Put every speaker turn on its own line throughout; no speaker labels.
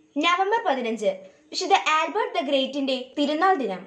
November പതിനഞ്ച് വിശുദ്ധ Albert the ഗ്രേറ്റിന്റെ തിരുനാൾ ദിനം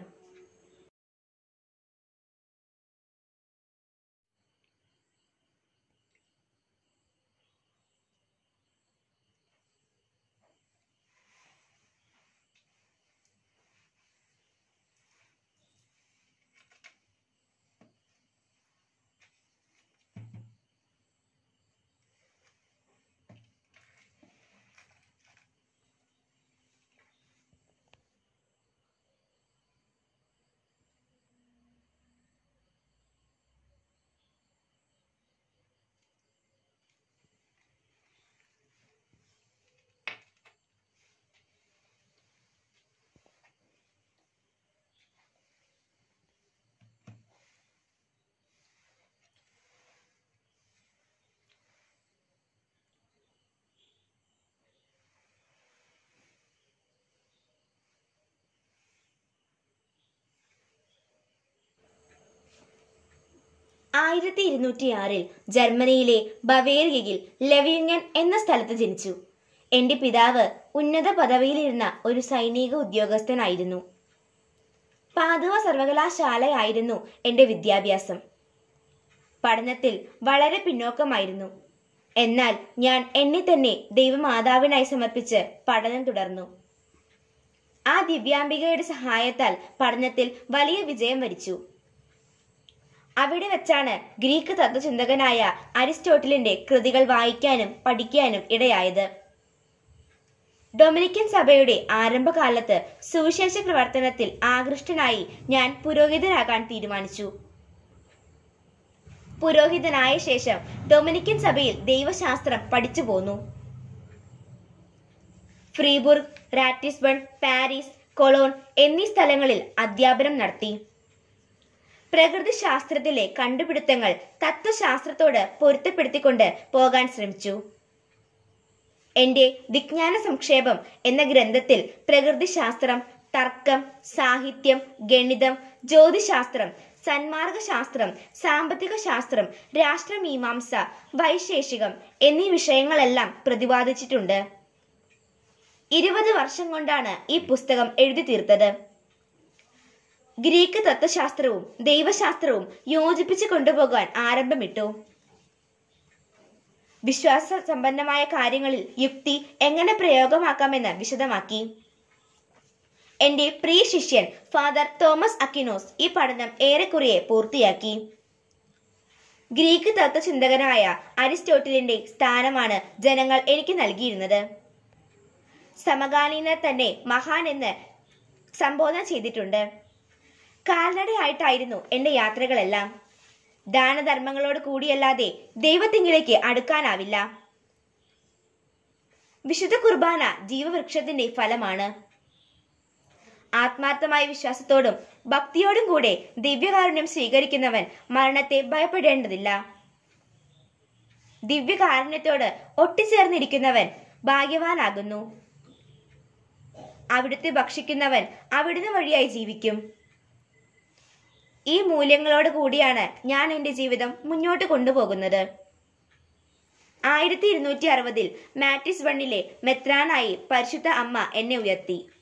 ആയിരത്തി ഇരുന്നൂറ്റിയാറിൽ ജർമ്മനിയിലെ ബവേറിയയിൽ ലെവിയുങ്ങൻ എന്ന സ്ഥലത്ത് ജനിച്ചു എന്റെ പിതാവ് ഉന്നത പദവിയിലിരുന്ന ഒരു സൈനിക ഉദ്യോഗസ്ഥനായിരുന്നു പാതുവ സർവകലാശാലയായിരുന്നു എന്റെ വിദ്യാഭ്യാസം പഠനത്തിൽ വളരെ പിന്നോക്കമായിരുന്നു എന്നാൽ ഞാൻ എന്നെ തന്നെ ദൈവമാതാവിനായി സമർപ്പിച്ച് പഠനം തുടർന്നു ആ ദിവ്യാംബികയുടെ സഹായത്താൽ പഠനത്തിൽ വലിയ വിജയം വരിച്ചു അവിടെ വെച്ചാണ് ഗ്രീക്ക് തത്വചിന്തകനായ അരിസ്റ്റോട്ടിലിന്റെ കൃതികൾ വായിക്കാനും പഠിക്കാനും ഇടയായത് ഡൊമിനിക്കൻ സഭയുടെ ആരംഭകാലത്ത് സുവിശേഷ പ്രവർത്തനത്തിൽ ആകൃഷ്ടനായി ഞാൻ പുരോഹിതനാകാൻ തീരുമാനിച്ചു പുരോഹിതനായ ശേഷം ഡൊമിനിക്കൻ സഭയിൽ ദൈവശാസ്ത്രം പഠിച്ചു പോന്നു ഫ്രീബുർഗ് റാറ്റിസ്ബൺ പാരീസ് കൊളോൺ എന്നീ സ്ഥലങ്ങളിൽ അധ്യാപനം നടത്തി പ്രകൃതി ശാസ്ത്രത്തിലെ കണ്ടുപിടുത്തങ്ങൾ തത്വശാസ്ത്രത്തോട് പൊരുത്തപ്പെടുത്തിക്കൊണ്ട് പോകാൻ ശ്രമിച്ചു എന്റെ വിജ്ഞാന സംക്ഷേപം എന്ന ഗ്രന്ഥത്തിൽ പ്രകൃതിശാസ്ത്രം തർക്കം സാഹിത്യം ഗണിതം ജ്യോതിശാസ്ത്രം സന്മാർഗശാസ്ത്രം സാമ്പത്തിക ശാസ്ത്രം രാഷ്ട്രമീമാംസ വൈശേഷികം എന്നീ വിഷയങ്ങളെല്ലാം പ്രതിപാദിച്ചിട്ടുണ്ട് ഇരുപത് വർഷം കൊണ്ടാണ് ഈ പുസ്തകം എഴുതി തീർത്തത് ഗ്രീക്ക് തത്വശാസ്ത്രവും ദൈവശാസ്ത്രവും യോജിപ്പിച്ച് കൊണ്ടുപോകാൻ ആരംഭമിട്ടു വിശ്വാസ സമ്പന്നമായ കാര്യങ്ങളിൽ യുക്തി എങ്ങനെ പ്രയോഗമാക്കാമെന്ന് വിശദമാക്കി എന്റെ പ്രിയ ശിഷ്യൻ ഫാദർ തോമസ് അക്കിനോസ് ഈ പഠനം ഏറെക്കുറെ പൂർത്തിയാക്കി ഗ്രീക്ക് തത്വചിന്തകനായ അരിസ്റ്റോട്ടിലിന്റെ സ്ഥാനമാണ് ജനങ്ങൾ എനിക്ക് നൽകിയിരുന്നത് സമകാലീനർ തന്നെ മഹാൻ എന്ന് സംബോധന ചെയ്തിട്ടുണ്ട് കാൽനടയായിട്ടായിരുന്നു എന്റെ യാത്രകളെല്ലാം ദാനധർമ്മങ്ങളോട് കൂടിയല്ലാതെ ദൈവത്തിങ്കിലേക്ക് അടുക്കാനാവില്ല വിശുദ്ധ കുർബാന ജീവവൃക്ഷത്തിന്റെ ഫലമാണ് ആത്മാർത്ഥമായ വിശ്വാസത്തോടും ഭക്തിയോടും കൂടെ ദിവ്യകാരുണ്യം സ്വീകരിക്കുന്നവൻ മരണത്തെ ഭയപ്പെടേണ്ടതില്ല ദിവ്യകാരുണ്യത്തോട് ഒട്ടിച്ചേർന്നിരിക്കുന്നവൻ ഭാഗ്യവാനാകുന്നു അവിടുത്തെ ഭക്ഷിക്കുന്നവൻ അവിടുന്ന് വഴിയായി ജീവിക്കും ഈ മൂല്യങ്ങളോട് കൂടിയാണ് ഞാൻ എൻ്റെ ജീവിതം മുന്നോട്ട് കൊണ്ടുപോകുന്നത് ആയിരത്തി ഇരുന്നൂറ്റി അറുപതിൽ മാറ്റിസ് വണ്ണിലെ മെത്രാനായി പരിശുദ്ധ അമ്മ എന്നെ ഉയർത്തി